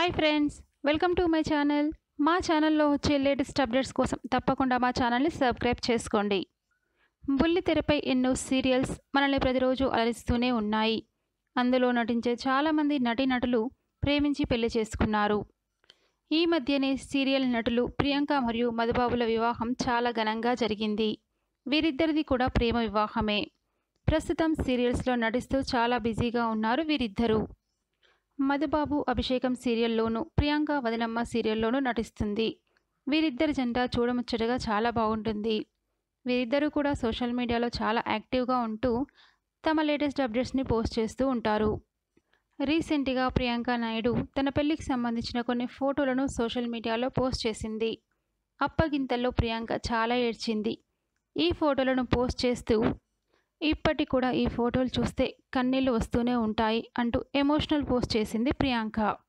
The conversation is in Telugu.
hi friends welcome to my channel మా ఛానల్లో వచ్చే లేటెస్ట్ అప్డేట్స్ కోసం తప్పకుండా మా ఛానల్ని సబ్స్క్రైబ్ చేసుకోండి బుల్లి తెరపై ఎన్నో సీరియల్స్ మనల్ని ప్రతిరోజు అలరిస్తూనే ఉన్నాయి అందులో నటించే చాలామంది నటీనటులు ప్రేమించి పెళ్లి చేసుకున్నారు ఈ మధ్యనే సీరియల్ నటులు ప్రియాంక మరియు మధుబాబుల వివాహం చాలా ఘనంగా జరిగింది వీరిద్దరిది కూడా ప్రేమ వివాహమే ప్రస్తుతం సీరియల్స్లో నటిస్తూ చాలా బిజీగా ఉన్నారు వీరిద్దరూ మధుబాబు అభిషేకం సీరియల్లోనూ ప్రియాంక వదినమ్మ సీరియల్లోనూ నటిస్తుంది వీరిద్దరి జంట చూడముచ్చటగా చాలా బాగుంటుంది వీరిద్దరూ కూడా సోషల్ మీడియాలో చాలా యాక్టివ్గా ఉంటూ తమ లేటెస్ట్ అప్డేట్స్ని పోస్ట్ చేస్తూ ఉంటారు రీసెంట్గా ప్రియాంక నాయుడు తన పెళ్లికి సంబంధించిన కొన్ని ఫోటోలను సోషల్ మీడియాలో పోస్ట్ చేసింది అప్పగింతల్లో ప్రియాంక చాలా ఏడ్చింది ఈ ఫోటోలను పోస్ట్ చేస్తూ ఇప్పటి కూడా ఈ ఫోటోలు చూస్తే కన్నీళ్లు వస్తూనే ఉంటాయి అంటూ ఎమోషనల్ పోస్ట్ చేసింది ప్రియాంక